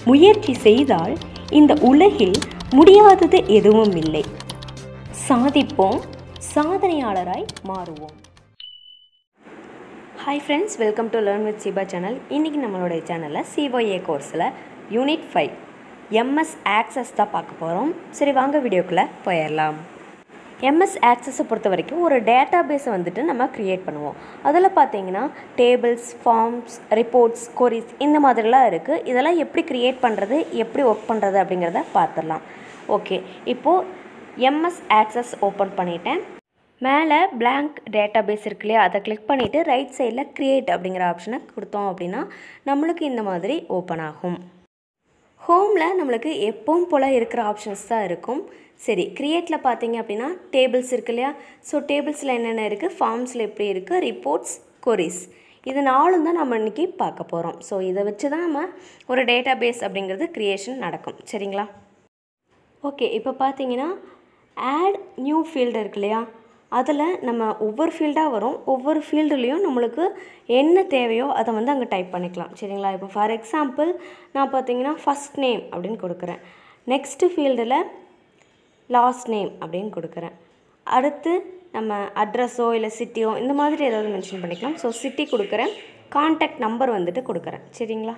முயற்சி செய்தால் இந்த உலகில் முடியாதது எதுவும் இல்லை சாதிப்போம் சாதனையாளராய் மாறுவோம் hi friends welcome to learn with சிபா சேனல் இன்றைக்கி நம்மளுடைய சேனலில் சிஒஏ கோர்ஸில் யூனிட் ஃபைவ் எம்எஸ் ஆக்சஸ் தான் பார்க்க போகிறோம் சரி வாங்க வீடியோக்குள்ளே போயிடலாம் எம்எஸ் ஆக்சஸை பொறுத்த வரைக்கும் ஒரு டேட்டா பேஸை வந்துட்டு நம்ம க்ரியேட் பண்ணுவோம் அதில் பார்த்தீங்கன்னா டேபிள்ஸ் ஃபார்ம்ஸ் ரிப்போர்ட்ஸ் கொரிஸ் இந்த மாதிரிலாம் இருக்குது இதெல்லாம் எப்படி க்ரியேட் பண்ணுறது எப்படி ஒர்க் பண்ணுறது அப்படிங்கிறத பார்த்துடலாம் ஓகே இப்போது எம்எஸ் ஆக்சஸ் ஓப்பன் பண்ணிட்டேன் மேலே blank டேட்டா பேஸ் இருக்கு இல்லையா அதை கிளிக் பண்ணிவிட்டு ரைட் சைடில் க்ரியேட் அப்படிங்கிற ஆப்ஷனை கொடுத்தோம் அப்படின்னா நம்மளுக்கு இந்த மாதிரி ஓப்பன் ஆகும் ஹோமில் நம்மளுக்கு எப்பவும் போல் இருக்கிற ஆப்ஷன்ஸ் தான் இருக்கும் சரி க்ரியேட்டில் பார்த்தீங்க அப்படின்னா டேபிள்ஸ் இருக்கு இல்லையா ஸோ டேபிள்ஸில் என்னென்ன இருக்குது ஃபார்ம்ஸில் எப்படி இருக்குது ரிப்போர்ட்ஸ் கொரிஸ் இது நாலும் தான் நம்ம இன்றைக்கி பார்க்க போகிறோம் ஸோ இதை வச்சு தான் நம்ம ஒரு டேட்டா பேஸ் அப்படிங்கிறது க்ரியேஷன் நடக்கும் சரிங்களா ஓகே இப்போ பார்த்தீங்கன்னா ஆட் நியூ ஃபீல்டு இருக்கு இல்லையா அதில் நம்ம ஒவ்வொரு ஃபீல்டாக வரும் ஒவ்வொரு ஃபீல்டுலேயும் நம்மளுக்கு என்ன தேவையோ அதை வந்து அங்கே டைப் பண்ணிக்கலாம் சரிங்களா இப்போ ஃபார் எக்ஸாம்பிள் நான் பார்த்தீங்கன்னா ஃபஸ்ட் நேம் அப்படின்னு கொடுக்குறேன் நெக்ஸ்ட்டு ஃபீல்டில் லாஸ்ட் நேம் அப்படின்னு கொடுக்குறேன் அடுத்து நம்ம அட்ரஸோ இல்லை சிட்டியோ இந்த மாதிரி ஏதாவது மென்ஷன் பண்ணிக்கலாம் ஸோ சிட்டி கொடுக்குறேன் காண்டாக்ட் நம்பர் வந்துட்டு கொடுக்குறேன் சரிங்களா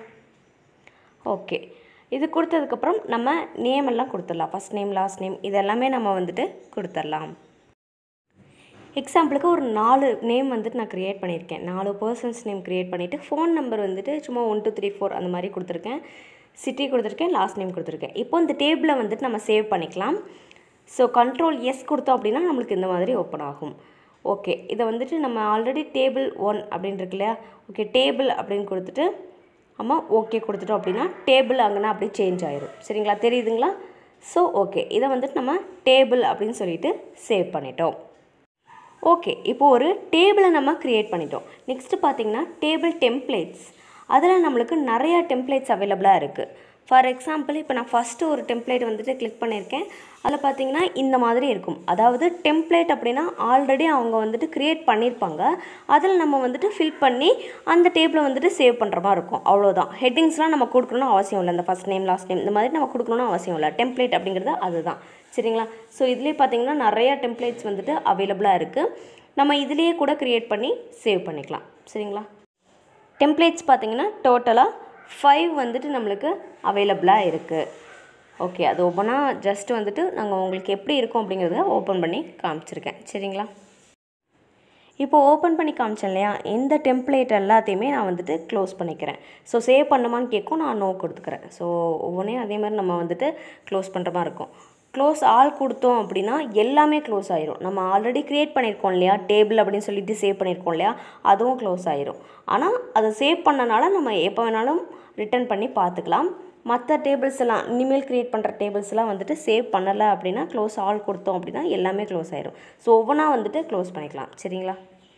ஓகே இது கொடுத்ததுக்கப்புறம் நம்ம நேம் எல்லாம் கொடுத்துடலாம் ஃபஸ்ட் நேம் லாஸ்ட் நேம் இதெல்லாமே நம்ம வந்துட்டு கொடுத்துடலாம் எக்ஸாம்பிளுக்கு ஒரு நாலு நேம் வந்துட்டு நான் க்ரியேட் பண்ணியிருக்கேன் நாலு பர்சன்ஸ் நேம் க்ரியேட் பண்ணிவிட்டு ஃபோன் நம்பர் வந்துட்டு சும்மா ஒன் டூ த்ரீ ஃபோர் அந்த மாதிரி கொடுத்துருக்கேன் சிட்டி கொடுத்துருக்கேன் லாஸ்ட் நேம் கொடுத்துருக்கேன் இப்போ இந்த டேபிளை வந்துட்டு நம்ம சேவ் பண்ணிக்கலாம் ஸோ கண்ட்ரோல் எஸ் கொடுத்தோம் அப்படின்னா நம்மளுக்கு இந்த மாதிரி ஓப்பன் ஆகும் ஓகே இதை வந்துட்டு நம்ம ஆல்ரெடி டேபிள் ஒன் அப்படின்னு இருக்கு இல்லையா ஓகே டேபிள் அப்படின்னு கொடுத்துட்டு நம்ம ஓகே கொடுத்துட்டோம் அப்படின்னா டேபிள் அங்கன்னா அப்படியே சேஞ்ச் ஆயிரும் சரிங்களா தெரியுதுங்களா ஸோ ஓகே இதை வந்துட்டு நம்ம டேபிள் அப்படின்னு சொல்லிட்டு சேவ் பண்ணிட்டோம் ஓகே இப்போது ஒரு டேபிளை நம்ம க்ரியேட் பண்ணிட்டோம் நெக்ஸ்ட்டு பார்த்தீங்கன்னா டேபிள் டெம்ப்ளேட்ஸ் அதில் நம்மளுக்கு நிறையா டெம்ப்ளேட்ஸ் அவைலபிளாக இருக்குது ஃபார் எக்ஸாம்பிள் இப்போ நான் ஃபஸ்ட்டு ஒரு டெம்ப்ளேட் வந்துட்டு கிளிக் பண்ணியிருக்கேன் அதில் பார்த்தீங்கன்னா இந்த மாதிரி இருக்கும் அதாவது டெம்ப்ளேட் அப்படின்னா ஆல்ரெடி அவங்க வந்துட்டு க்ரியேட் பண்ணியிருப்பாங்க அதில் நம்ம வந்துட்டு ஃபில் பண்ணி அந்த டேபிளை வந்துட்டு சேவ் பண்ணுற மாதிரி இருக்கும் அவ்வளோதான் ஹெட்டிங்ஸ்லாம் நம்ம கொடுக்கணும்னு அவசியம் இல்லை இந்த ஃபஸ்ட் நேம் லாஸ்ட் நேம் இந்த மாதிரி நம்ம கொடுக்கணும்னு அவசியம் இல்லை டெம்ப்ளேட் அப்படிங்கிறது அதுதான் சரிங்களா ஸோ இதுலேயே பார்த்தீங்கன்னா நிறையா டெம்ப்ளேட்ஸ் வந்துட்டு அவைலபிளாக இருக்குது நம்ம இதுலேயே கூட க்ரியேட் பண்ணி சேவ் பண்ணிக்கலாம் சரிங்களா டெம்ப்ளேட்ஸ் பார்த்தீங்கன்னா டோட்டலாக ஃபைவ் வந்துட்டு நம்மளுக்கு அவைலபிளாக இருக்குது ஓகே அது ஒவ்வொன்றா ஜஸ்ட் வந்துட்டு நாங்கள் உங்களுக்கு எப்படி இருக்கும் அப்படிங்கிறத ஓப்பன் பண்ணி காமிச்சிருக்கேன் சரிங்களா இப்போ ஓப்பன் பண்ணி காமிச்சேன் இல்லையா இந்த டெம்ப்ளேட் எல்லாத்தையுமே நான் வந்துட்டு க்ளோஸ் பண்ணிக்கிறேன் ஸோ சேவ் பண்ணுமான்னு கேட்கும் நான் நோ கொடுத்துக்கிறேன் ஸோ ஒவ்வொன்றையும் அதே மாதிரி நம்ம வந்துட்டு க்ளோஸ் பண்ணுற மாதிரி இருக்கும் க்ளோஸ் ஆல் கொடுத்தோம் அப்படின்னா எல்லாமே க்ளோஸ் ஆயிரும் நம்ம ஆல்ரெடி க்ரியேட் பண்ணியிருக்கோம் இல்லையா டேபிள் அப்படின்னு சொல்லிட்டு சேவ் பண்ணியிருக்கோம் இல்லையா அதுவும் க்ளோஸ் ஆயிரும் ஆனால் அதை சேவ் பண்ணனால நம்ம எப்போ வேணாலும் ரிட்டர்ன் பண்ணி பார்த்துக்கலாம் மற்ற டேபிள்ஸ் எல்லாம் இனிமேல் க்ரியேட் பண்ணுற டேபிள்ஸ் எல்லாம் வந்துட்டு சேவ் பண்ணலை அப்படின்னா க்ளோஸ் ஆல் கொடுத்தோம் அப்படின்னா எல்லாமே க்ளோஸ் ஆயிரும் ஸோ ஒவ்வொன்றா வந்துட்டு க்ளோஸ் பண்ணிக்கலாம் சரிங்களா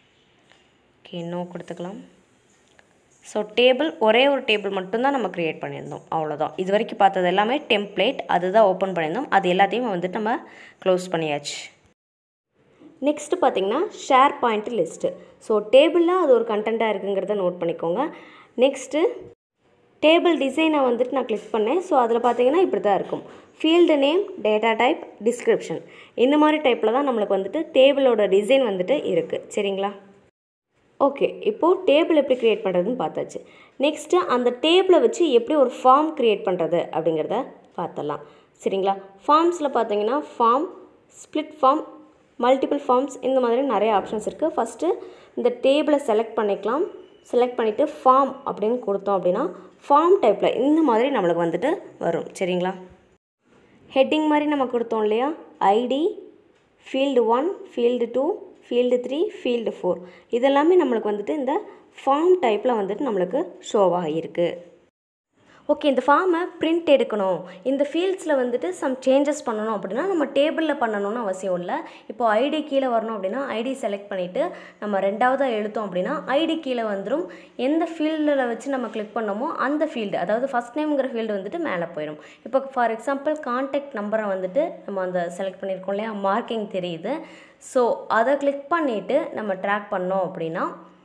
ஓகே இன்னும் கொடுத்துக்கலாம் ஸோ டேபிள் ஒரே ஒரு டேபிள் மட்டும்தான் நம்ம க்ரியேட் பண்ணியிருந்தோம் அவ்வளோதான் இது வரைக்கும் பார்த்தது எல்லாமே டெம்ப்ளேட் அதுதான் ஓப்பன் பண்ணியிருந்தோம் அது எல்லாத்தையும் வந்துட்டு நம்ம க்ளோஸ் பண்ணியாச்சு நெக்ஸ்ட்டு பார்த்தீங்கன்னா ஷேர் பாயிண்ட் லிஸ்ட்டு ஸோ டேபிளில் அது ஒரு கண்டென்ட்டாக இருக்குங்கிறத நோட் பண்ணிக்கோங்க நெக்ஸ்ட்டு டேபிள் டிசைனை வந்துட்டு நான் கிளிக் பண்ணேன் ஸோ அதில் பார்த்தீங்கன்னா இப்படி தான் இருக்கும் field name data type description இந்த மாதிரி டைப்பில் தான் நம்மளுக்கு வந்துட்டு டேபிளோட டிசைன் வந்துட்டு இருக்குது சரிங்களா ஓகே இப்போது டேபிள் எப்படி க்ரியேட் பண்ணுறதுன்னு பார்த்தாச்சு நெக்ஸ்ட்டு அந்த டேபிளை வச்சு எப்படி ஒரு ஃபார்ம் க்ரியேட் பண்ணுறது அப்படிங்கிறத பார்த்துடலாம் சரிங்களா ஃபார்ம்ஸில் பார்த்தீங்கன்னா form split form multiple forms இந்த மாதிரி நிறைய ஆப்ஷன்ஸ் இருக்குது ஃபஸ்ட்டு இந்த டேபிளை செலக்ட் பண்ணிக்கலாம் செலக்ட் பண்ணிவிட்டு ஃபார்ம் அப்படின்னு கொடுத்தோம் அப்படின்னா ஃபார்ம் டைப்பில் இந்த மாதிரி நம்மளுக்கு வந்துட்டு வரும் சரிங்களா ஹெட்டிங் மாதிரி நம்ம கொடுத்தோம் இல்லையா ID field one field two field three field four இதெல்லாமே நம்மளுக்கு வந்துட்டு இந்த ஃபார்ம் டைப்பில் வந்துட்டு நம்மளுக்கு ஷோவாக இருக்குது ஓகே இந்த ஃபார்மை பிரிண்ட் எடுக்கணும் இந்த ஃபீல்ட்ஸில் வந்துட்டு சம் சேஞ்சஸ் பண்ணணும் அப்படின்னா நம்ம டேபிளில் பண்ணணும்னு அவசியம் இல்லை இப்போ ஐடி கீழே வரணும் அப்படின்னா ஐடி செலக்ட் பண்ணிவிட்டு நம்ம ரெண்டாவதாக எழுத்தோம் அப்படின்னா ஐடி கீழே வந்துடும் எந்த ஃபீல்டில் வச்சு நம்ம கிளிக் பண்ணோமோ அந்த ஃபீல்டு அதாவது ஃபஸ்ட் நேம்ங்கிற ஃபீல்டு வந்துட்டு மேலே போயிடும் இப்போ ஃபார் எக்ஸாம்பிள் கான்டாக்ட் நம்பரை வந்துட்டு நம்ம அந்த செலக்ட் பண்ணியிருக்கோம் இல்லையா மார்க்கிங் தெரியுது ஸோ அதை கிளிக் பண்ணிவிட்டு நம்ம ட்ராக் பண்ணோம் அப்படின்னா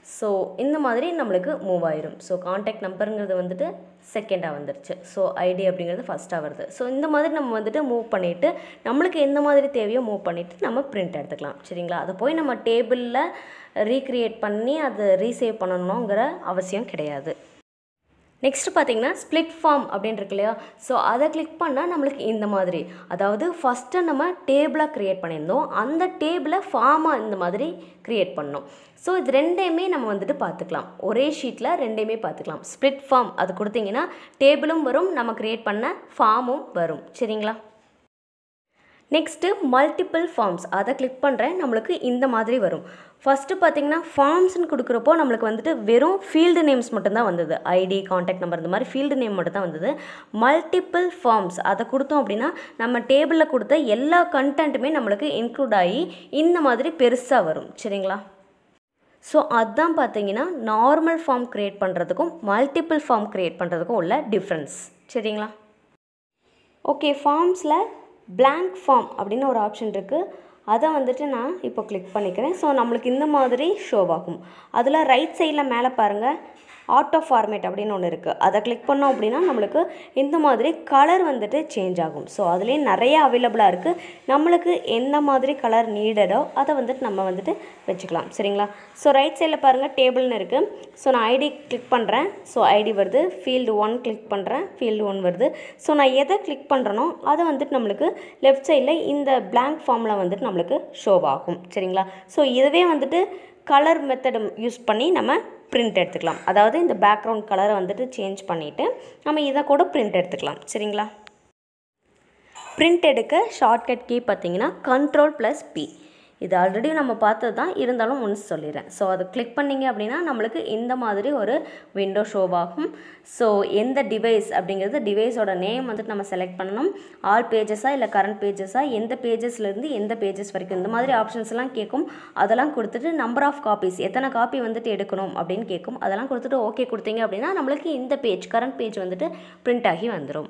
ஸோ இந்த மாதிரி நம்மளுக்கு மூவ் ஆயிரும் ஸோ காண்டாக்ட் நம்பருங்கிறது வந்துட்டு செகண்டாக வந்துருச்சு ஸோ ஐடி அப்படிங்கிறது ஃபஸ்ட்டாக வருது ஸோ இந்த மாதிரி நம்ம வந்துட்டு மூவ் பண்ணிவிட்டு நம்மளுக்கு எந்த மாதிரி தேவையோ மூவ் பண்ணிவிட்டு நம்ம பிரிண்ட் எடுத்துக்கலாம் சரிங்களா அதை போய் நம்ம டேபிளில் ரீக்ரியேட் பண்ணி அதை ரீசேவ் பண்ணணுங்கிற அவசியம் கிடையாது நெக்ஸ்ட் பார்த்தீங்கன்னா ஸ்ப்ளிட் ஃபார்ம் அப்படின்னு இருக்கு இல்லையா ஸோ அதை கிளிக் பண்ணால் நம்மளுக்கு இந்த மாதிரி அதாவது ஃபஸ்ட்டு நம்ம டேபிளாக க்ரியேட் பண்ணியிருந்தோம் அந்த டேபிளை ஃபார்மாக இந்த மாதிரி க்ரியேட் பண்ணோம் ஸோ இது ரெண்டையுமே நம்ம வந்துட்டு பார்த்துக்கலாம் ஒரே ஷீட்டில் ரெண்டையுமே பார்த்துக்கலாம் ஸ்ப்ளிட் ஃபார்ம் அது கொடுத்தீங்கன்னா டேபிளும் வரும் நம்ம க்ரியேட் பண்ண ஃபார்மும் வரும் சரிங்களா நெக்ஸ்ட்டு மல்டிபிள் ஃபார்ம்ஸ் அதை கிளிக் பண்ணுறேன் நம்மளுக்கு இந்த மாதிரி வரும் ஃபஸ்ட்டு பார்த்தீங்கன்னா ஃபார்ம்ஸ்னு கொடுக்குறப்போ நம்மளுக்கு வந்துட்டு வெறும் ஃபீல்டு நேம்ஸ் மட்டும்தான் வந்தது ஐடி காண்டாக்ட் நம்பர் இந்த மாதிரி ஃபீல்டு நேம் மட்டும் தான் வந்தது மல்டிபிள் ஃபார்ம்ஸ் அதை கொடுத்தோம் அப்படின்னா நம்ம டேபிளில் கொடுத்த எல்லா கண்டென்ட்டுமே நம்மளுக்கு இன்க்ளூட் ஆகி இந்த மாதிரி பெருசாக வரும் சரிங்களா ஸோ அதுதான் பார்த்தீங்கன்னா நார்மல் ஃபார்ம் க்ரியேட் பண்ணுறதுக்கும் மல்டிபிள் ஃபார்ம் க்ரியேட் பண்ணுறதுக்கும் உள்ள டிஃப்ரென்ஸ் சரிங்களா ஓகே ஃபார்ம்ஸில் blank ஃபார்ம் அப்படின்னு ஒரு ஆப்ஷன் இருக்குது அதை வந்துட்டு நான் இப்போ கிளிக் பண்ணிக்கிறேன் ஸோ நம்மளுக்கு இந்த மாதிரி ஷோ ஆகும் அதில் ரைட் சைடில் மேலே பாருங்கள் ஆட்டோ ஃபார்மேட் அப்படின்னு ஒன்று இருக்குது அதை கிளிக் பண்ணோம் அப்படின்னா நம்மளுக்கு இந்த மாதிரி கலர் வந்துட்டு சேஞ்ச் ஆகும் ஸோ அதுலேயே நிறைய அவைலபிளாக இருக்குது நம்மளுக்கு எந்த மாதிரி கலர் நீடடோ அதை வந்துட்டு நம்ம வந்துட்டு வச்சுக்கலாம் சரிங்களா ஸோ ரைட் சைடில் பாருங்கள் டேபிள்னு இருக்குது ஸோ நான் ஐடி கிளிக் பண்ணுறேன் ஸோ ஐடி வருது ஃபீல்டு ஒன் கிளிக் பண்ணுறேன் ஃபீல்டு ஒன் வருது ஸோ நான் எதை கிளிக் பண்ணுறனோ அதை வந்துட்டு நம்மளுக்கு லெஃப்ட் சைடில் இந்த blank ஃபார்மில் வந்துட்டு நம்மளுக்கு ஷோ ஆகும் சரிங்களா ஸோ இதுவே வந்துட்டு கலர் மெத்தட் யூஸ் பண்ணி நம்ம பிரிண்ட் எடுத்துக்கலாம் அதாவது இந்த பேக்ரவுண்ட் கலரை வந்துட்டு சேஞ்ச் பண்ணிவிட்டு நம்ம இதை கூட பிரிண்ட் எடுத்துக்கலாம் சரிங்களா பிரிண்ட் எடுக்க ஷார்ட்கட் கீ பார்த்தீங்கன்னா கண்ட்ரோல் ப்ளஸ் பி இது ஆல்ரெடி நம்ம பார்த்தது தான் இருந்தாலும் ஒன்ஸ் சொல்லிடுறேன் ஸோ அதை கிளிக் பண்ணிங்க அப்படின்னா நம்மளுக்கு இந்த மாதிரி ஒரு விண்டோ ஷோ ஆகும் ஸோ எந்த டிவைஸ் அப்படிங்கிறது டிவைஸோட நேம் வந்துட்டு நம்ம செலக்ட் பண்ணணும் ஆல் பேஜஸாக இல்லை கரண்ட் பேஜஸாக எந்த பேஜஸ்லேருந்து எந்த பேஜஸ் வரைக்கும் இந்த மாதிரி ஆப்ஷன்ஸ்லாம் கேட்கும் அதெல்லாம் கொடுத்துட்டு நம்பர் ஆஃப் காப்பீஸ் எத்தனை காப்பி வந்துட்டு எடுக்கணும் அப்படின்னு கேட்கும் அதெல்லாம் கொடுத்துட்டு ஓகே கொடுத்தீங்க அப்படின்னா நம்மளுக்கு இந்த பேஜ் கரண்ட் பேஜ் வந்துட்டு பிரிண்ட் ஆகி வந்துடும்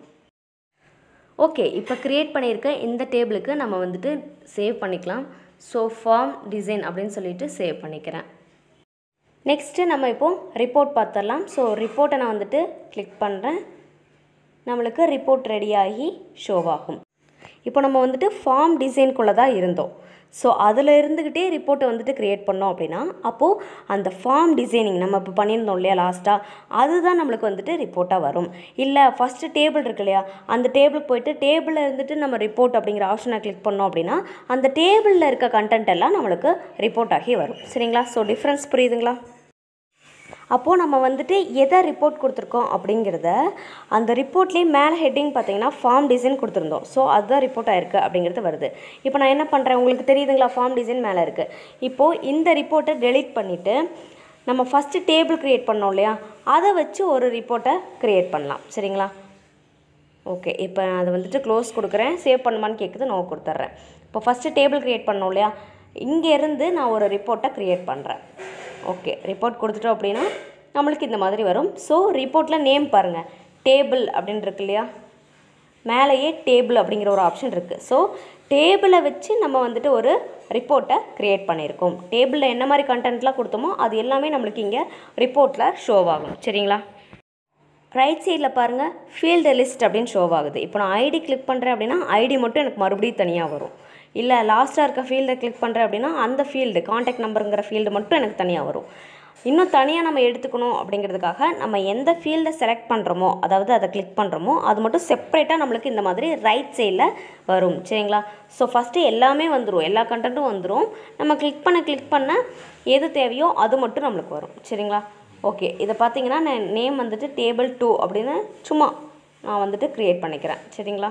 ஓகே இப்போ க்ரியேட் பண்ணியிருக்க இந்த டேபிளுக்கு நம்ம வந்துட்டு சேவ் பண்ணிக்கலாம் ஸோ ஃபார்ம் டிசைன் அப்படின்னு சொல்லிட்டு சேவ் பண்ணிக்கிறேன் நெக்ஸ்ட்டு நம்ம இப்போது ரிப்போர்ட் பார்த்துடலாம் ஸோ ரிப்போர்ட்டை நான் வந்துட்டு கிளிக் பண்ணுறேன் நம்மளுக்கு ரிப்போர்ட் ரெடியாகி ஷோ ஆகும் இப்போ நம்ம வந்துட்டு ஃபார்ம் டிசைன்குள்ளே தான் இருந்தோம் ஸோ அதில் இருந்துக்கிட்டே ரிப்போர்ட்டை வந்துட்டு க்ரியேட் பண்ணோம் அப்படின்னா அப்போது அந்த ஃபார்ம் டிசைனிங் நம்ம இப்போ பண்ணியிருந்தோம் இல்லையா லாஸ்ட்டாக அதுதான் நம்மளுக்கு வந்துட்டு ரிப்போர்ட்டாக வரும் இல்லை ஃபஸ்ட்டு டேபிள் இருக்கு இல்லையா அந்த டேபிளுக்கு போயிட்டு டேபிளில் இருந்துட்டு நம்ம ரிப்போர்ட் அப்படிங்கிற ஆப்ஷனை கிளிக் பண்ணோம் அப்படின்னா அந்த டேபிளில் இருக்க கண்டென்ட் எல்லாம் நம்மளுக்கு ரிப்போர்ட் ஆகி வரும் சரிங்களா ஸோ டிஃப்ரென்ஸ் புரியுதுங்களா அப்போது நம்ம வந்துட்டு எதை ரிப்போர்ட் கொடுத்துருக்கோம் அப்படிங்கிறத அந்த ரிப்போர்ட்லேயே மேலே ஹெட்டிங் பார்த்தீங்கன்னா ஃபார்ம் டிசைன் கொடுத்துருந்தோம் ஸோ அதுதான் ரிப்போர்ட் ஆயிருக்கு அப்படிங்கிறது வருது இப்போ நான் என்ன பண்ணுறேன் உங்களுக்கு தெரியுதுங்களா ஃபார்ம் டிசைன் மேலே இருக்குது இப்போது இந்த ரிப்போர்ட்டை டெலீட் பண்ணிவிட்டு நம்ம ஃபஸ்ட்டு டேபிள் க்ரியேட் பண்ணோம் இல்லையா அதை வச்சு ஒரு ரிப்போர்ட்டை க்ரியேட் பண்ணலாம் சரிங்களா ஓகே இப்போ நான் அதை வந்துட்டு க்ளோஸ் கொடுக்குறேன் சேவ் பண்ணுமான்னு கேட்குது நான் கொடுத்துட்றேன் இப்போ ஃபஸ்ட்டு டேபிள் க்ரியேட் பண்ணோம் இல்லையா இங்கேருந்து நான் ஒரு ரிப்போர்ட்டை க்ரியேட் பண்ணுறேன் ஓகே ரிப்போர்ட் கொடுத்துட்டோம் அப்படின்னா நம்மளுக்கு இந்த மாதிரி வரும் ஸோ ரிப்போர்ட்டில் நேம் பாருங்கள் டேபிள் அப்படின்னு இருக்கு இல்லையா மேலேயே டேபிள் அப்படிங்கிற ஒரு ஆப்ஷன் இருக்குது ஸோ டேபிளை வச்சு நம்ம வந்துட்டு ஒரு ரிப்போர்ட்டை க்ரியேட் பண்ணியிருக்கோம் டேபிளில் என்ன மாதிரி கண்டென்ட்லாம் கொடுத்தோமோ அது எல்லாமே நம்மளுக்கு இங்கே ரிப்போர்ட்டில் ஷோ ஆகும் சரிங்களா ரைட் சைடில் பாருங்கள் ஃபீல்டு லிஸ்ட் அப்படின்னு ஷோ ஆகுது இப்போ நான் ஐடி கிளிக் பண்ணுறேன் அப்படின்னா ஐடி மட்டும் எனக்கு மறுபடியும் தனியாக வரும் இல்லை லாஸ்ட்டாக இருக்க ஃபீல்டை கிளிக் பண்ணுறேன் அப்படின்னா அந்த ஃபீல்டு காண்டாக்ட் நம்பருங்கிற ஃபீல்டு மட்டும் எனக்கு தனியாக வரும் இன்னும் தனியாக நம்ம எடுத்துக்கணும் அப்படிங்கிறதுக்காக நம்ம எந்த ஃபீல்டை செலக்ட் பண்ணுறோமோ அதாவது அதை கிளிக் பண்ணுறோமோ அது மட்டும் செப்பரேட்டாக நம்மளுக்கு இந்த மாதிரி ரைட் சைடில் வரும் சரிங்களா ஸோ ஃபஸ்ட்டு எல்லாமே வந்துடும் எல்லா கண்டென்ட்டும் வந்துடும் நம்ம கிளிக் பண்ண கிளிக் பண்ண எது தேவையோ அது மட்டும் நம்மளுக்கு வரும் சரிங்களா ஓகே இதை பார்த்தீங்கன்னா நான் நேம் வந்துட்டு டேபிள் டூ அப்படின்னு சும்மா நான் வந்துட்டு க்ரியேட் பண்ணிக்கிறேன் சரிங்களா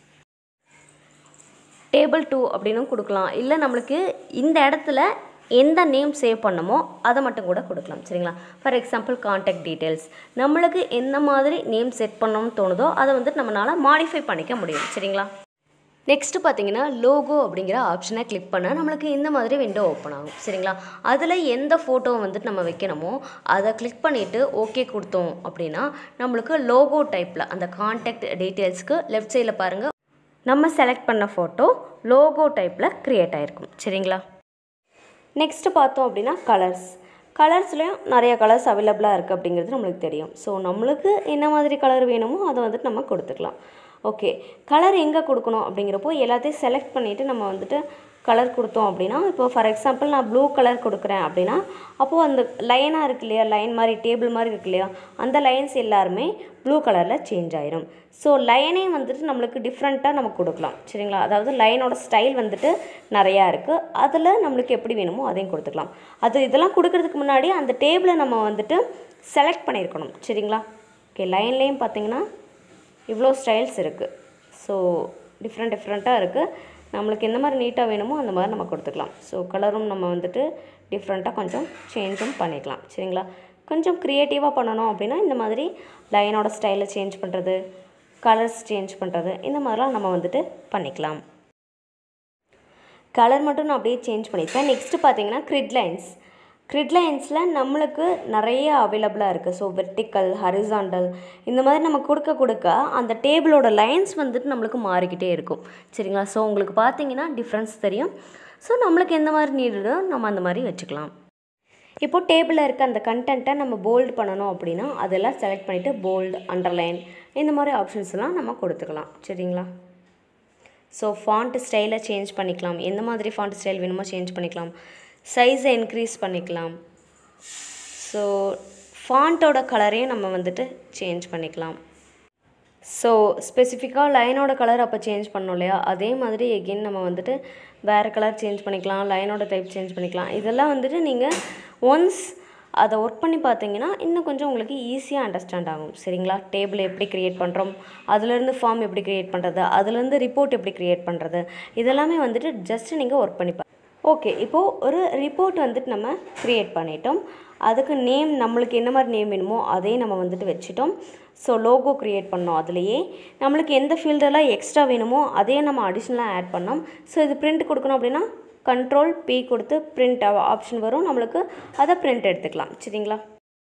டேபிள் டூ அப்படின்னும் கொடுக்கலாம் இல்லை நம்மளுக்கு இந்த இடத்துல எந்த நேம் சேவ் பண்ணமோ அதை மட்டும் கூட கொடுக்கலாம் சரிங்களா ஃபார் எக்ஸாம்பிள் காண்டாக்ட் டீட்டெயில்ஸ் நம்மளுக்கு எந்த மாதிரி நேம் செட் பண்ணணும்னு தோணுதோ அதை வந்துட்டு நம்மளால் மாடிஃபை பண்ணிக்க முடியும் சரிங்களா நெக்ஸ்ட்டு பார்த்தீங்கன்னா லோகோ அப்படிங்கிற ஆப்ஷனை கிளிக் பண்ணால் நம்மளுக்கு இந்த மாதிரி விண்டோ ஓப்பன் ஆகும் சரிங்களா அதில் எந்த ஃபோட்டோவை வந்துட்டு நம்ம வைக்கணுமோ அதை கிளிக் பண்ணிவிட்டு ஓகே கொடுத்தோம் அப்படின்னா நம்மளுக்கு லோகோ டைப்பில் அந்த காண்டாக்ட் டீட்டெயில்ஸ்க்கு லெஃப்ட் சைடில் பாருங்கள் நம்ம செலக்ட் பண்ண ஃபோட்டோ லோகோ டைப்பில் க்ரியேட் ஆகிருக்கும் சரிங்களா நெக்ஸ்ட்டு பார்த்தோம் அப்படின்னா கலர்ஸ் கலர்ஸ்லேயும் நிறைய கலர்ஸ் அவைலபிளாக இருக்குது அப்படிங்கிறது நம்மளுக்கு தெரியும் ஸோ நம்மளுக்கு என்ன மாதிரி கலர் வேணுமோ அதை வந்துட்டு நம்ம கொடுத்துக்கலாம் ஓகே கலர் எங்கே கொடுக்கணும் அப்படிங்கிறப்போ எல்லாத்தையும் செலக்ட் பண்ணிவிட்டு நம்ம வந்துட்டு கலர் கொடுத்தோம் அப்படின்னா இப்போ ஃபார் எக்ஸாம்பிள் நான் ப்ளூ கலர் கொடுக்குறேன் அப்படின்னா அப்போது அந்த லைனாக இருக்கு இல்லையா லைன் மாதிரி டேபிள் மாதிரி இருக்கு இல்லையா அந்த லைன்ஸ் எல்லாருமே ப்ளூ கலரில் சேஞ்ச் ஆயிரும் ஸோ லைனே வந்துட்டு நம்மளுக்கு டிஃப்ரெண்ட்டாக நம்ம கொடுக்கலாம் சரிங்களா அதாவது லைனோட ஸ்டைல் வந்துட்டு நிறையா இருக்குது அதில் நம்மளுக்கு எப்படி வேணுமோ அதையும் கொடுத்துக்கலாம் அது இதெல்லாம் கொடுக்கறதுக்கு முன்னாடி அந்த டேபிளை நம்ம வந்துட்டு செலக்ட் பண்ணியிருக்கணும் சரிங்களா ஓகே லைன்லேயும் பார்த்தீங்கன்னா இவ்வளோ ஸ்டைல்ஸ் இருக்குது ஸோ டிஃப்ரெண்ட் டிஃப்ரெண்ட்டாக இருக்குது நம்மளுக்கு எந்த மாதிரி நீட்டாக வேணுமோ அந்த மாதிரி நம்ம கொடுத்துக்கலாம் ஸோ கலரும் நம்ம வந்துட்டு டிஃப்ரெண்ட்டாக கொஞ்சம் சேஞ்சும் பண்ணிக்கலாம் சரிங்களா கொஞ்சம் க்ரியேட்டிவாக பண்ணணும் அப்படின்னா இந்த மாதிரி லைனோட ஸ்டைலை சேஞ்ச் பண்ணுறது கலர்ஸ் சேஞ்ச் பண்ணுறது இந்த மாதிரிலாம் நம்ம வந்துட்டு பண்ணிக்கலாம் கலர் மட்டும் நான் அப்படியே சேஞ்ச் பண்ணியிருப்பேன் நெக்ஸ்ட்டு பார்த்தீங்கன்னா கிரிட் லைன்ஸ் கிரிட் லைன்ஸில் நம்மளுக்கு நிறைய அவைலபிளாக இருக்குது ஸோ வெர்டிக்கல் ஹரிசாண்டல் இந்த மாதிரி நம்ம கொடுக்க கொடுக்க அந்த டேபிளோட லைன்ஸ் வந்துட்டு நம்மளுக்கு மாறிக்கிட்டே இருக்கும் சரிங்களா ஸோ உங்களுக்கு பார்த்தீங்கன்னா டிஃப்ரென்ஸ் தெரியும் ஸோ நம்மளுக்கு எந்த மாதிரி நீடுதோ நம்ம அந்த மாதிரி வச்சுக்கலாம் இப்போ டேபிளில் இருக்க அந்த கண்டென்ட்டை நம்ம போல்டு பண்ணணும் அப்படின்னா அதெல்லாம் செலக்ட் பண்ணிவிட்டு போல்டு அண்டர்லைன் இந்த மாதிரி ஆப்ஷன்ஸ்லாம் நம்ம கொடுத்துக்கலாம் சரிங்களா ஸோ ஃபாண்ட் ஸ்டைலை சேஞ்ச் பண்ணிக்கலாம் எந்த மாதிரி ஃபாண்ட் ஸ்டைல் வேணுமோ சேஞ்ச் பண்ணிக்கலாம் சைஸை இன்க்ரீஸ் பண்ணிக்கலாம் ஸோ ஃபாண்ட்டோட கலரையும் நம்ம வந்துட்டு சேஞ்ச் பண்ணிக்கலாம் ஸோ ஸ்பெசிஃபிக்காக லைனோட கலர் அப்போ சேஞ்ச் பண்ணோம் இல்லையா அதே மாதிரி எகெயின் நம்ம வந்துட்டு வேறு கலர் சேஞ்ச் பண்ணிக்கலாம் லைனோட டைப் சேஞ்ச் பண்ணிக்கலாம் இதெல்லாம் வந்துட்டு நீங்கள் ஒன்ஸ் அதை ஒர்க் பண்ணி பார்த்தீங்கன்னா இன்னும் கொஞ்சம் உங்களுக்கு ஈஸியாக அண்டர்ஸ்டாண்ட் ஆகும் சரிங்களா டேபிள் எப்படி க்ரியேட் பண்ணுறோம் அதுலேருந்து ஃபார்ம் எப்படி க்ரியேட் பண்ணுறது அதுலேருந்து ரிப்போர்ட் எப்படி க்ரியேட் பண்ணுறது இதெல்லாமே வந்துட்டு ஜஸ்ட் நீங்கள் ஒர்க் பண்ணி ஓகே இப்போது ஒரு ரிப்போர்ட் வந்துட்டு நம்ம க்ரியேட் பண்ணிட்டோம் அதுக்கு நேம் நம்மளுக்கு என்ன மாதிரி நேம் வேணுமோ அதையும் நம்ம வந்துட்டு வச்சுட்டோம் ஸோ லோகோ க்ரியேட் பண்ணோம் அதுலேயே நம்மளுக்கு எந்த ஃபீல்டெல்லாம் எக்ஸ்ட்ரா வேணுமோ அதையும் நம்ம அடிஷ்னலாக ஆட் பண்ணோம் ஸோ இது பிரிண்ட் கொடுக்கணும் அப்படின்னா கண்ட்ரோல் பி கொடுத்து பிரிண்ட் ஆப்ஷன் வரும் நம்மளுக்கு அதை பிரிண்ட் எடுத்துக்கலாம் சரிங்களா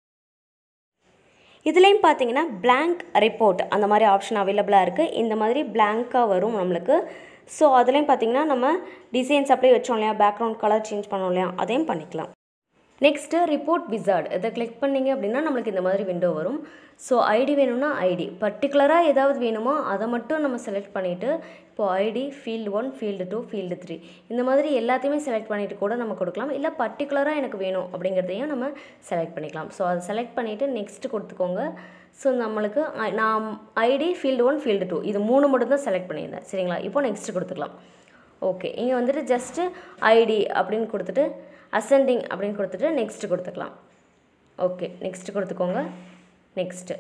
இதுலேயும் பார்த்தீங்கன்னா blank ரிப்போர்ட் அந்த மாதிரி ஆப்ஷன் அவைலபிளாக இருக்குது இந்த மாதிரி blank-ஆ வரும் நம்மளுக்கு ஸோ அதுலேயும் பார்த்தீங்கன்னா நம்ம டிசைன்ஸ் அப்படியே வச்சோம் இல்லையா பேக்ரவுண்ட் கலர் சேஞ்ச் பண்ணோம் இல்லையா அதையும் பண்ணிக்கலாம் நெக்ஸ்ட்டு ரிப்போர்ட் விசார்ட் இதை கிளிக் பண்ணிங்க அப்படின்னா நம்மளுக்கு இந்த மாதிரி விண்டோ வரும் ஸோ ஐடி வேணும்னா ஐடி பர்டிகுலராக ஏதாவது வேணுமோ அதை மட்டும் நம்ம செலக்ட் பண்ணிவிட்டு இப்போது ID field one field two field three இந்த மாதிரி எல்லாத்தையுமே செலக்ட் பண்ணிவிட்டு கூட நம்ம கொடுக்கலாம் இல்லை பர்டிகுலராக எனக்கு வேணும் அப்படிங்கிறதையும் நம்ம செலக்ட் பண்ணிக்கலாம் ஸோ அதை செலக்ட் பண்ணிவிட்டு நெக்ஸ்ட்டு கொடுத்துக்கோங்க ஸோ நம்மளுக்கு I- நான் ID field one field two இது மூணு மட்டும் தான் செலக்ட் பண்ணியிருந்தேன் சரிங்களா இப்போ நெக்ஸ்ட்டு கொடுத்துக்கலாம் ஓகே இங்கே வந்துட்டு ஜஸ்ட்டு ஐடி அப்படின்னு கொடுத்துட்டு அசெண்டிங் அப்படின்னு கொடுத்துட்டு நெக்ஸ்ட்டு கொடுத்துக்கலாம் ஓகே நெக்ஸ்ட்டு கொடுத்துக்கோங்க நெக்ஸ்ட்டு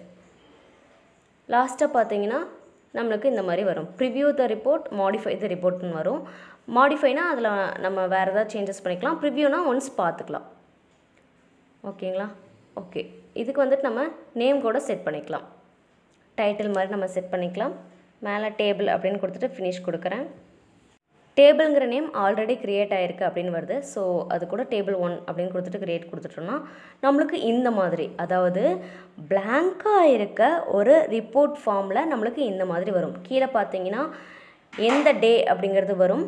லாஸ்ட்டாக பார்த்தீங்கன்னா நம்மளுக்கு இந்த மாதிரி வரும் preview the report modify the ரிப்போர்ட்னு வரும் மாடிஃபைனா அதில் நம்ம வேறு ஏதாவது சேஞ்சஸ் பண்ணிக்கலாம் ப்ரிவ்யூனா ஒன்ஸ் பார்த்துக்கலாம் ஓகேங்களா ஓகே இதுக்கு வந்துட்டு நம்ம நேம் கூட செட் பண்ணிக்கலாம் டைட்டில் மாதிரி நம்ம செட் பண்ணிக்கலாம் மேலே டேபிள் அப்படின்னு கொடுத்துட்டு ஃபினிஷ் கொடுக்குறேன் டேபிள்ங்கிற நேம் ஆல்ரெடி க்ரியேட் ஆகிருக்கு அப்படின்னு வருது ஸோ அது கூட டேபிள் ஒன் அப்படின்னு கொடுத்துட்டு க்ரியேட் கொடுத்துட்டோம்னா நம்மளுக்கு இந்த மாதிரி அதாவது blank-ஆ இருக்க ஒரு ரிப்போர்ட் ஃபார்மில் நம்மளுக்கு இந்த மாதிரி வரும் கீழே பார்த்தீங்கன்னா எந்த டே அப்படிங்கிறது வரும்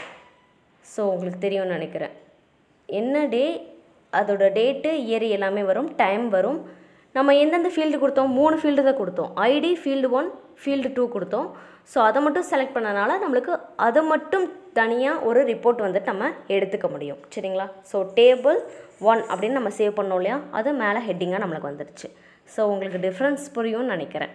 ஸோ உங்களுக்கு தெரியும்னு நினைக்கிறேன் என்ன டே அதோட டேட்டு இயர் எல்லாமே வரும் டைம் வரும் நம்ம எந்தெந்த ஃபீல்டு கொடுத்தோம் மூணு ஃபீல்டு தான் கொடுத்தோம் ID field one field two கொடுத்தோம் ஸோ அதை மட்டும் செலக்ட் பண்ணனால நம்மளுக்கு அதை மட்டும் தனியாக ஒரு ரிப்போர்ட் வந்துட்டு நம்ம எடுத்துக்க முடியும் சரிங்களா ஸோ டேபிள் ஒன் அப்படின்னு நம்ம சேவ் பண்ணோம் இல்லையா அது மேலே ஹெட்டிங்காக நம்மளுக்கு வந்துடுச்சு ஸோ உங்களுக்கு டிஃப்ரென்ஸ் புரியும்னு நினைக்கிறேன்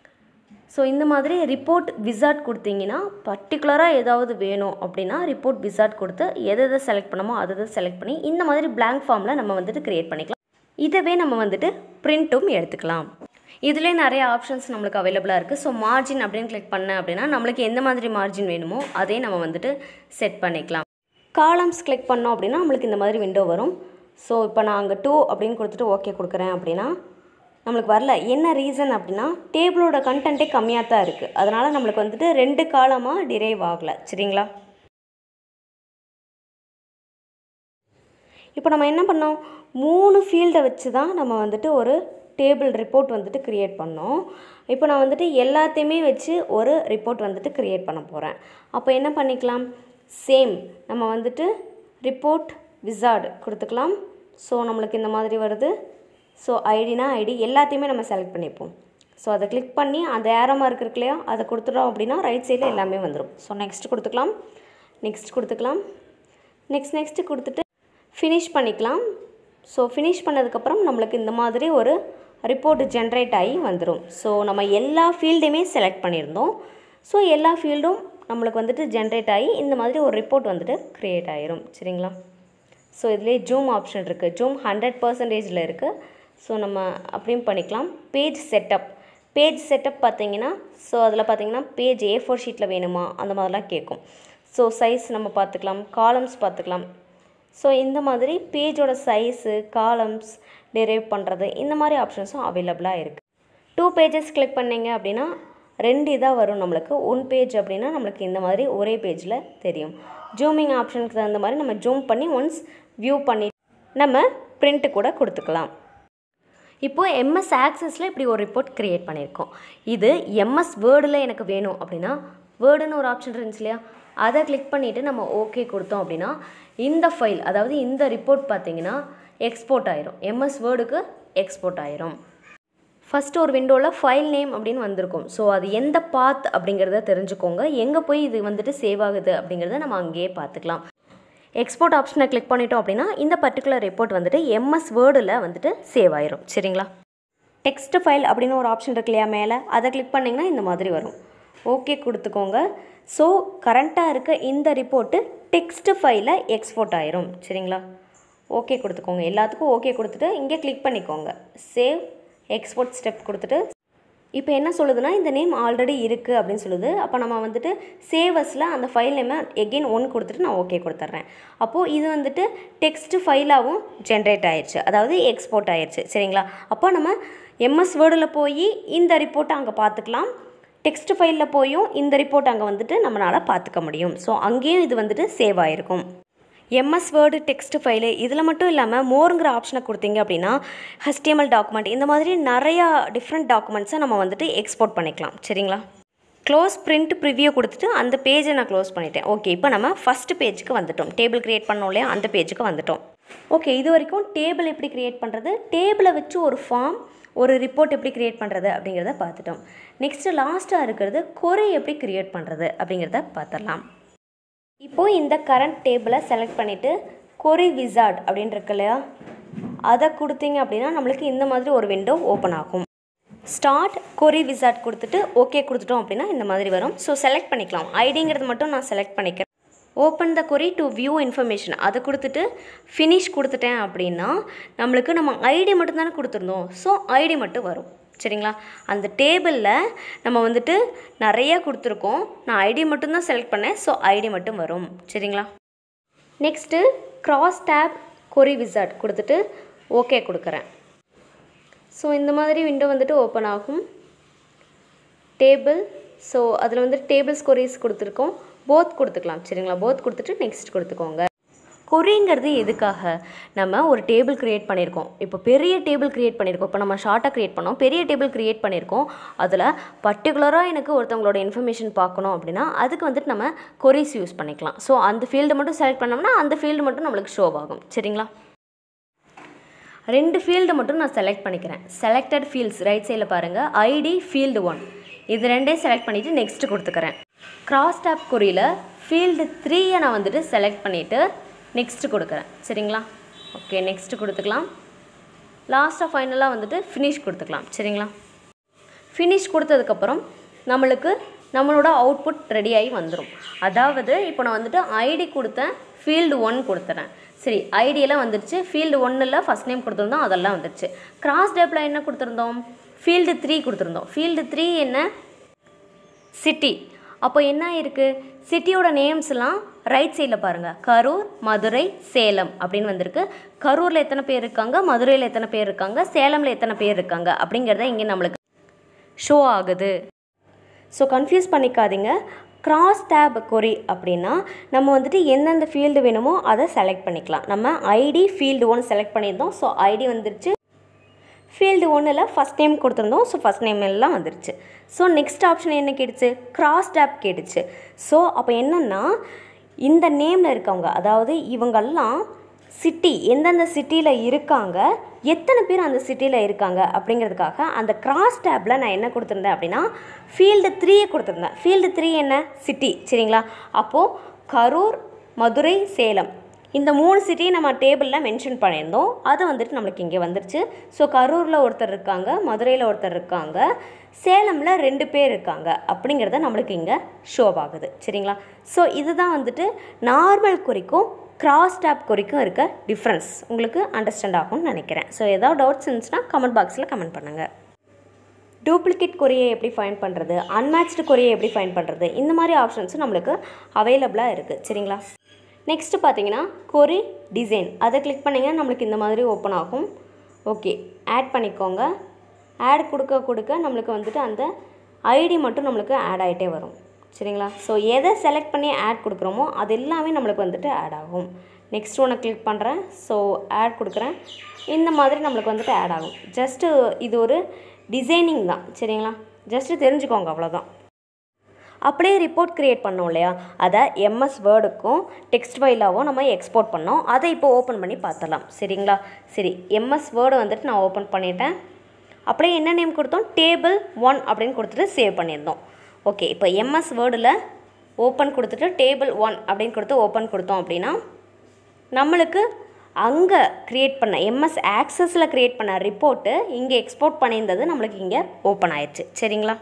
ஸோ இந்த மாதிரி ரிப்போர்ட் விசார்ட் கொடுத்தீங்கன்னா பர்டிகுலராக ஏதாவது வேணும் அப்படின்னா ரிப்போர்ட் விசார்ட் கொடுத்து எதை எதை செலக்ட் பண்ணமோ அதை எதை செலக்ட் பண்ணி இந்த மாதிரி blank ஃபார்மில் நம்ம வந்துட்டு க்ரியேட் பண்ணிக்கலாம் இதவே நம்ம வந்துட்டு பிரிண்ட்டும் எடுத்துக்கலாம் இதுலேயே நிறைய ஆப்ஷன்ஸ் நம்மளுக்கு அவைலபிளாக இருக்குது ஸோ மார்ஜின் அப்படின்னு கிளிக் பண்ணேன் அப்படின்னா நம்மளுக்கு எந்த மாதிரி மார்ஜின் வேணுமோ அதே நம்ம வந்துட்டு செட் பண்ணிக்கலாம் காலம்ஸ் கிளிக் பண்ணோம் அப்படின்னா நம்மளுக்கு இந்த மாதிரி விண்டோ வரும் ஸோ இப்போ நான் அங்கே டூ அப்படின்னு கொடுத்துட்டு ஓகே கொடுக்குறேன் அப்படின்னா நம்மளுக்கு வரல என்ன ரீசன் அப்படின்னா டேபிளோட கண்டென்ட்டே கம்மியாக தான் இருக்குது அதனால் நம்மளுக்கு வந்துட்டு ரெண்டு காலமாக டிரைவ் ஆகலை சரிங்களா இப்போ நம்ம என்ன பண்ணோம் மூணு ஃபீல்டை வச்சு தான் நம்ம வந்துட்டு ஒரு டேபிள் ரிப்போர்ட் வந்துட்டு க்ரியேட் பண்ணோம் இப்போ நான் வந்துட்டு எல்லாத்தையுமே வச்சு ஒரு ரிப்போர்ட் வந்துட்டு க்ரியேட் பண்ண போகிறேன் அப்போ என்ன பண்ணிக்கலாம் சேம் நம்ம வந்துட்டு ரிப்போர்ட் விசார்டு கொடுத்துக்கலாம் ஸோ நம்மளுக்கு இந்த மாதிரி வருது ஸோ ஐடினா ஐடி எல்லாத்தையுமே நம்ம செலக்ட் பண்ணிப்போம் ஸோ அதை கிளிக் பண்ணி அந்த ஏரோ மார்க் இருக்கு இல்லையா அதை கொடுத்துட்டோம் அப்படின்னா ரைட் சைடில் எல்லாமே வந்துடும் ஸோ நெக்ஸ்ட் கொடுத்துக்கலாம் நெக்ஸ்ட் கொடுத்துக்கலாம் நெக்ஸ்ட் நெக்ஸ்ட்டு கொடுத்துட்டு ஃபினிஷ் பண்ணிக்கலாம் ஸோ ஃபினிஷ் பண்ணதுக்கப்புறம் நம்மளுக்கு இந்த மாதிரி ஒரு ரிப்போர்ட் ஜென்ரேட் ஆகி வந்துடும் ஸோ நம்ம எல்லா ஃபீல்டையுமே செலக்ட் பண்ணியிருந்தோம் ஸோ எல்லா ஃபீல்டும் நம்மளுக்கு வந்துட்டு ஜென்ரேட் ஆகி இந்த மாதிரி ஒரு ரிப்போர்ட் வந்துட்டு க்ரியேட் ஆயிரும் சரிங்களா ஸோ இதிலே ஜூம் ஆப்ஷன் இருக்குது ஜூம் ஹண்ட்ரட் பர்சன்டேஜில் இருக்குது ஸோ நம்ம அப்படியும் பண்ணிக்கலாம் பேஜ் செட்டப் பேஜ் செட்டப் பார்த்தீங்கன்னா ஸோ அதில் பார்த்தீங்கன்னா பேஜ் ஏ ஃபோர் ஷீட்டில் வேணுமா அந்த மாதிரிலாம் கேட்கும் ஸோ சைஸ் நம்ம பார்த்துக்கலாம் காலம்ஸ் பார்த்துக்கலாம் ஸோ இந்த மாதிரி பேஜோட சைஸு காலம்ஸ் டெரைவ் பண்ணுறது இந்த மாதிரி ஆப்ஷன்ஸும் அவைலபிளாக இருக்குது டூ பேஜஸ் கிளிக் பண்ணீங்க அப்படின்னா ரெண்டு இதாக வரும் நம்மளுக்கு ஒன் பேஜ் அப்படின்னா நம்மளுக்கு இந்த மாதிரி ஒரே பேஜில் தெரியும் ஜூமிங் ஆப்ஷனுக்கு தகுந்த மாதிரி நம்ம ஜூம் பண்ணி ஒன்ஸ் வியூ பண்ணி நம்ம பிரிண்ட்டு கூட கொடுத்துக்கலாம் இப்போது எம்எஸ் ஆக்சஸில் இப்படி ஒரு ரிப்போர்ட் க்ரியேட் பண்ணியிருக்கோம் இது எம்எஸ் வேர்டில் எனக்கு வேணும் அப்படின்னா வேர்டுன்னு ஒரு ஆப்ஷன் இருந்துச்சு இல்லையா அதை கிளிக் பண்ணிவிட்டு நம்ம ஓகே கொடுத்தோம் அப்படின்னா இந்த ஃபைல் அதாவது இந்த ரிப்போர்ட் பார்த்தீங்கன்னா எக்ஸ்போர்ட் ஆயிரும் எம்எஸ் வேர்டுக்கு எக்ஸ்போர்ட் ஆயிரும் ஃபஸ்ட்டு ஒரு விண்டோவில் ஃபைல் நேம் அப்படின்னு வந்திருக்கும் ஸோ அது எந்த பாத் அப்படிங்கிறத தெரிஞ்சுக்கோங்க எங்கே போய் இது வந்துட்டு சேவ் ஆகுது அப்படிங்கிறத நம்ம அங்கேயே பார்த்துக்கலாம் எக்ஸ்போர்ட் ஆப்ஷனை கிளிக் பண்ணிட்டோம் அப்படின்னா இந்த பர்டிகுலர் ரிப்போர்ட் வந்துட்டு எம்எஸ் வேர்டில் வந்துட்டு சேவ் ஆயிரும் சரிங்களா டெக்ஸ்ட் ஃபைல் அப்படின்னு ஒரு ஆப்ஷன் இருக்கு இல்லையா மேலே அதை கிளிக் பண்ணிங்கன்னா இந்த மாதிரி வரும் ஓகே கொடுத்துக்கோங்க ஸோ கரண்ட்டாக இருக்க இந்த ரிப்போர்ட்டு டெக்ஸ்ட் ஃபைலில் எக்ஸ்போர்ட் ஆயிரும் சரிங்களா ஓகே கொடுத்துக்கோங்க எல்லாத்துக்கும் ஓகே கொடுத்துட்டு இங்கே கிளிக் பண்ணிக்கோங்க சேவ் எக்ஸ்போர்ட் ஸ்டெப் கொடுத்துட்டு இப்போ என்ன சொல்லுதுன்னா இந்த நேம் ஆல்ரெடி இருக்குது அப்படின்னு சொல்லுது அப்போ நம்ம வந்துட்டு சேவஸில் அந்த ஃபைல் நேமை எகெயின் ஒன் கொடுத்துட்டு நான் ஓகே கொடுத்துட்றேன் அப்போது இது வந்துட்டு டெக்ஸ்ட் ஃபைலாகவும் ஜென்ரேட் ஆயிடுச்சு அதாவது எக்ஸ்போர்ட் ஆயிடுச்சு சரிங்களா அப்போ நம்ம எம்எஸ் வேர்டில் போய் இந்த ரிப்போர்ட்டை அங்கே பார்த்துக்கலாம் டெக்ஸ்ட் ஃபைலில் போயும் இந்த ரிப்போர்ட் அங்கே வந்துட்டு நம்மளால் பார்த்துக்க முடியும் ஸோ அங்கேயும் இது வந்துட்டு சேவ் ஆகிருக்கும் எம்எஸ் வேர்டு டெக்ஸ்ட் ஃபைலு இதில் மட்டும் இல்லாமல் மோருங்கிற ஆப்ஷனை கொடுத்தீங்க அப்படின்னா HTML டாக்குமெண்ட் இந்த மாதிரி நிறையா டிஃப்ரெண்ட் டாக்குமெண்ட்ஸை நம்ம வந்துட்டு எக்ஸ்போர்ட் பண்ணிக்கலாம் சரிங்களா க்ளோஸ் பிரிண்ட் ப்ரிவியூ கொடுத்துட்டு அந்த பேஜை நான் க்ளோஸ் பண்ணிட்டேன் ஓகே இப்போ நம்ம ஃபஸ்ட் பேஜுக்கு வந்துட்டோம் டேபிள் க்ரியேட் பண்ணோம் இல்லையா அந்த பேஜுக்கு வந்துட்டோம் ஓகே இது வரைக்கும் டேபிள் எப்படி க்ரியேட் பண்ணுறது டேபிளை வச்சு ஒரு ஃபார்ம் ஒரு ரிப்போர்ட் எப்படி க்ரியேட் பண்ணுறது அப்படிங்கிறத பார்த்துட்டோம் நெக்ஸ்ட்டு லாஸ்ட்டாக இருக்கிறது கொரி எப்படி க்ரியேட் பண்ணுறது அப்படிங்கிறத பார்த்துடலாம் இப்போது இந்த கரண்ட் டேபிளை செலக்ட் பண்ணிவிட்டு கொரி விசார்ட் அப்படின்னு இருக்கு இல்லையா அதை கொடுத்தீங்க அப்படின்னா நம்மளுக்கு இந்த மாதிரி ஒரு விண்டோ ஓப்பன் ஆகும் ஸ்டார்ட் கொரி விசார்ட் கொடுத்துட்டு ஓகே கொடுத்துட்டோம் அப்படின்னா இந்த மாதிரி வரும் ஸோ செலக்ட் பண்ணிக்கலாம் ஐடிங்கிறது மட்டும் நான் செலக்ட் பண்ணிக்கிறேன் open the query to view information அதை கொடுத்துட்டு ஃபினிஷ் கொடுத்துட்டேன் அப்படின்னா நம்மளுக்கு நம்ம ஐடி மட்டும் தானே கொடுத்துருந்தோம் ஸோ ஐடி மட்டும் வரும் சரிங்களா அந்த டேபிளில் நம்ம வந்துட்டு நிறைய கொடுத்துருக்கோம் நான் ஐடி மட்டும்தான் செலக்ட் பண்ணேன் ஸோ ஐடி மட்டும் வரும் சரிங்களா next cross tab query wizard கொடுத்துட்டு ஓகே கொடுக்குறேன் ஸோ இந்த மாதிரி விண்டோ வந்துட்டு ஓப்பன் ஆகும் டேபிள் ஸோ அதில் வந்து டேபிள்ஸ் கொரிஸ் கொடுத்துருக்கோம் போத் கொடுத்துக்கலாம் சரிங்களா போத் கொடுத்துட்டு நெக்ஸ்ட் கொடுத்துக்கோங்க கொரிங்கிறது எதுக்காக நம்ம ஒரு டேபிள் க்ரியேட் பண்ணியிருக்கோம் இப்போ பெரிய டேபிள் க்ரியேட் பண்ணியிருக்கோம் இப்போ நம்ம ஷார்ட்டாக க்ரியேட் பண்ணோம் பெரிய டேபிள் க்ரியேட் பண்ணியிருக்கோம் அதில் பர்டிகுலராக எனக்கு ஒருத்தவங்களோட இன்ஃபர்மேஷன் பார்க்கணும் அப்படின்னா அதுக்கு வந்துட்டு நம்ம கொரிஸ் யூஸ் பண்ணிக்கலாம் ஸோ அந்த ஃபீல்டு மட்டும் செலக்ட் பண்ணோம்னா அந்த ஃபீல்டு மட்டும் நம்மளுக்கு ஷோ ஆகும் சரிங்களா ரெண்டு ஃபீல்டு மட்டும் நான் செலக்ட் பண்ணிக்கிறேன் செலக்டட் ஃபீல்ட்ஸ் ரைட் சைடில் பாருங்கள் ஐடி ஃபீல்டு ஒன் இது ரெண்டையும் செலக்ட் பண்ணிவிட்டு நெக்ஸ்ட் கொடுத்துக்கிறேன் கிராஸ் டேப் குறியில் ஃபீல்டு த்ரீயை நான் வந்துட்டு செலக்ட் பண்ணிவிட்டு நெக்ஸ்ட் கொடுக்குறேன் சரிங்களா ஓகே நெக்ஸ்ட் கொடுத்துக்கலாம் லாஸ்ட்டாக ஃபைனலாக வந்துட்டு ஃபினிஷ் கொடுத்துக்கலாம் சரிங்களா ஃபினிஷ் கொடுத்ததுக்கப்புறம் நம்மளுக்கு நம்மளோட அவுட்புட் ரெடியாகி வந்துடும் அதாவது இப்போ நான் வந்துட்டு ஐடி கொடுத்தேன் ஃபீல்டு ஒன் கொடுத்துறேன் சரி ஐடியெல்லாம் வந்துருச்சு ஃபீல்டு ஒன்றில் ஃபஸ்ட் நேம் கொடுத்துருந்தோம் அதெல்லாம் வந்துருச்சு கிராஸ் டேப்பில் என்ன கொடுத்துருந்தோம் ஃபீல்டு த்ரீ கொடுத்துருந்தோம் ஃபீல்டு த்ரீ என்ன சிட்டி அப்போ என்ன இருக்குது சிட்டியோட நேம்ஸ்லாம் ரைட் சைடில் பாருங்கள் கரூர் மதுரை சேலம் அப்படின்னு வந்திருக்கு கரூரில் எத்தனை பேர் இருக்காங்க மதுரையில் எத்தனை பேர் இருக்காங்க சேலமில் எத்தனை பேர் இருக்காங்க அப்படிங்கிறத இங்கே நம்மளுக்கு ஷோ ஆகுது ஸோ கன்ஃபியூஸ் பண்ணிக்காதீங்க கிராஸ் டேப் கொரி அப்படின்னா நம்ம வந்துட்டு எந்தெந்த ஃபீல்டு வேணுமோ அதை செலக்ட் பண்ணிக்கலாம் நம்ம ஐடி ஃபீல்டு ஒன் செலக்ட் பண்ணியிருந்தோம் ஸோ ஐடி வந்துருச்சு ஃபீல்டு ஒன்றில் ஃபஸ்ட் நேம் கொடுத்துருந்தோம் ஸோ ஃபஸ்ட் நேம் எல்லாம் வந்துருச்சு ஸோ நெக்ஸ்ட் ஆப்ஷன் என்ன கேட்டுச்சு கிராஸ் டேப் கேட்டுச்சு ஸோ அப்போ என்னென்னா இந்த நேமில் இருக்கவங்க அதாவது இவங்கெல்லாம் சிட்டி எந்தெந்த சிட்டியில் இருக்காங்க எத்தனை பேர் அந்த சிட்டியில் இருக்காங்க அப்படிங்கிறதுக்காக அந்த கிராஸ் டேப்பில் நான் என்ன கொடுத்துருந்தேன் அப்படின்னா ஃபீல்டு த்ரீயை கொடுத்துருந்தேன் ஃபீல்டு த்ரீ என்ன சிட்டி சரிங்களா அப்போது கரூர் மதுரை சேலம் இந்த மூணு சிட்டியும் நம்ம டேபிளில் மென்ஷன் பண்ணியிருந்தோம் அது வந்துட்டு நம்மளுக்கு இங்கே வந்துருச்சு ஸோ கரூரில் ஒருத்தர் இருக்காங்க மதுரையில் ஒருத்தர் இருக்காங்க சேலமில் ரெண்டு பேர் இருக்காங்க அப்படிங்கிறத நம்மளுக்கு இங்கே ஷோ ஆகுது சரிங்களா ஸோ இதுதான் வந்துட்டு நார்மல் குறிக்கும் கிராஸ் டேப் குறிக்கும் இருக்க டிஃப்ரென்ஸ் உங்களுக்கு அண்டர்ஸ்டாண்ட் ஆகும்னு நினைக்கிறேன் ஸோ ஏதாவது டவுட்ஸ் இருந்துச்சுன்னா கமெண்ட் பாக்ஸில் கமெண்ட் பண்ணுங்கள் டூப்ளிகேட் கொரியை எப்படி ஃபைன் பண்ணுறது அன்மேட்ச்டு கொரியை எப்படி ஃபைன் பண்ணுறது இந்த மாதிரி ஆப்ஷன்ஸும் நம்மளுக்கு அவைலபிளாக இருக்குது சரிங்களா நெக்ஸ்ட்டு பார்த்தீங்கன்னா கொரி டிசைன் அதை கிளிக் பண்ணிங்கன்னா நம்மளுக்கு இந்த மாதிரி ஓப்பன் ஆகும் ஓகே ஆட் பண்ணிக்கோங்க ஆட் கொடுக்க கொடுக்க நம்மளுக்கு வந்துட்டு அந்த ஐடி மட்டும் நம்மளுக்கு ஆட் ஆகிட்டே வரும் சரிங்களா ஸோ எதை செலக்ட் பண்ணி ஆட் கொடுக்குறோமோ அது எல்லாமே நம்மளுக்கு வந்துட்டு ஆட் ஆகும் நெக்ஸ்ட் ஒன்று கிளிக் பண்ணுறேன் ஸோ ஆட் கொடுக்குறேன் இந்த மாதிரி நம்மளுக்கு வந்துட்டு ஆட் ஆகும் ஜஸ்ட்டு இது ஒரு டிசைனிங் தான் சரிங்களா ஜஸ்ட்டு தெரிஞ்சுக்கோங்க அவ்வளோதான் அப்படியே ரிப்போர்ட் க்ரியேட் பண்ணோம் இல்லையா அதை எம்எஸ் வேர்டுக்கும் டெக்ஸ்ட் ஃபைலாகவும் நம்ம எக்ஸ்போர்ட் பண்ணோம் அதை இப்போ ஓப்பன் பண்ணி பார்த்துடலாம் சரிங்களா சரி எம்எஸ் வேர்டை வந்துட்டு நான் ஓப்பன் பண்ணிட்டேன் அப்படியே என்ன நேம் கொடுத்தோம் டேபிள் ஒன் அப்படின்னு கொடுத்துட்டு சேவ் பண்ணியிருந்தோம் ஓகே இப்போ எம்எஸ் வேர்டில் ஓப்பன் கொடுத்துட்டு டேபிள் ஒன் அப்படின்னு கொடுத்து ஓப்பன் கொடுத்தோம் அப்படின்னா நம்மளுக்கு அங்கே க்ரியேட் பண்ண எம்எஸ் ஆக்சஸில் க்ரியேட் பண்ண ரிப்போர்ட்டு இங்கே எக்ஸ்போர்ட் பண்ணியிருந்தது நம்மளுக்கு இங்கே ஓப்பன் ஆயிடுச்சு சரிங்களா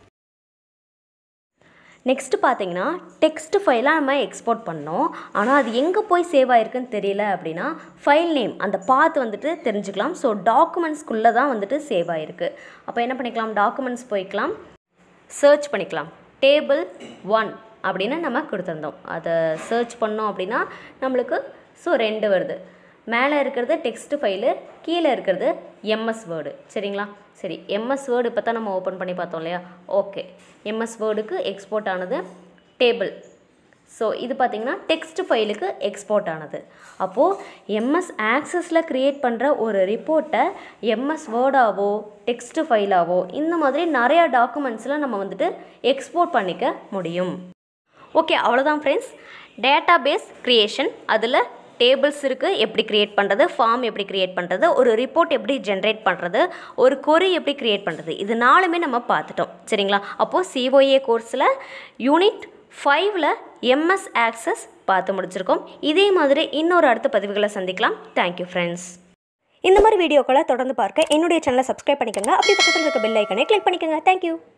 நெக்ஸ்ட்டு பார்த்தீங்கன்னா டெக்ஸ்ட் ஃபைலாக நம்ம எக்ஸ்போர்ட் பண்ணோம் ஆனால் அது எங்கே போய் சேவ் ஆகிருக்குன்னு தெரியல அப்படின்னா ஃபைல் நேம் அந்த பாத் வந்துட்டு தெரிஞ்சுக்கலாம் ஸோ டாக்குமெண்ட்ஸ்குள்ளே தான் வந்துட்டு சேவ் ஆகிருக்கு அப்போ என்ன பண்ணிக்கலாம் டாக்குமெண்ட்ஸ் போய்க்கலாம் சர்ச் பண்ணிக்கலாம் டேபிள் ஒன் அப்படின்னு நம்ம கொடுத்துருந்தோம் அதை சர்ச் பண்ணோம் அப்படின்னா நம்மளுக்கு ஸோ ரெண்டு வருது மேலே இருக்கிறது டெக்ஸ்ட் ஃபைலு கீழே இருக்கிறது எம்எஸ் வேர்டு சரிங்களா சரி எம்எஸ் வேர்டு இப்போ தான் நம்ம ஓப்பன் பண்ணி பார்த்தோம் இல்லையா ஓகே எம்எஸ் வேர்டுக்கு எக்ஸ்போர்ட் ஆனது டேபிள் ஸோ இது பார்த்திங்கன்னா டெக்ஸ்ட் ஃபைலுக்கு எக்ஸ்போர்ட் ஆனது அப்போது எம்எஸ் ஆக்சஸில் க்ரியேட் பண்ணுற ஒரு ரிப்போர்ட்டை எம்எஸ் வேர்டாவோ டெக்ஸ்ட் ஃபைலாவோ இந்த மாதிரி நிறையா டாக்குமெண்ட்ஸில் நம்ம வந்துட்டு எக்ஸ்போர்ட் பண்ணிக்க முடியும் ஓகே அவ்வளோதான் ஃப்ரெண்ட்ஸ் டேட்டா பேஸ் க்ரியேஷன் அதில் டேபிள்ஸ் இருக்குது எப்படி க்ரியேட் பண்ணுறது ஃபார்ம் எப்படி க்ரியேட் பண்ணுறது ஒரு ரிப்போர்ட் எப்படி ஜென்ரேட் பண்ணுறது ஒரு கொரி எப்படி க்ரியேட் பண்ணுறது இது நாலுமே நம்ம பார்த்துட்டோம் சரிங்களா அப்போது சிஓஏ கோர்ஸில் யூனிட் ஃபைவ்ல எம்எஸ் ஆக்சஸ் பார்த்து முடிச்சிருக்கோம் இதே மாதிரி இன்னொரு அடுத்த பதிவுகளை சந்திக்கலாம் தேங்க்யூ ஃப்ரெண்ட்ஸ் இந்த மாதிரி வீடியோக்களை தொடர்ந்து பார்க்க என்னுடைய சேனலை சப்ஸ்கிரைப் பண்ணிக்கோங்க அப்படி பக்கத்தில் இருக்க பெல் ஐக்கனை கிளிக் பண்ணிக்கோங்க தேங்க்யூ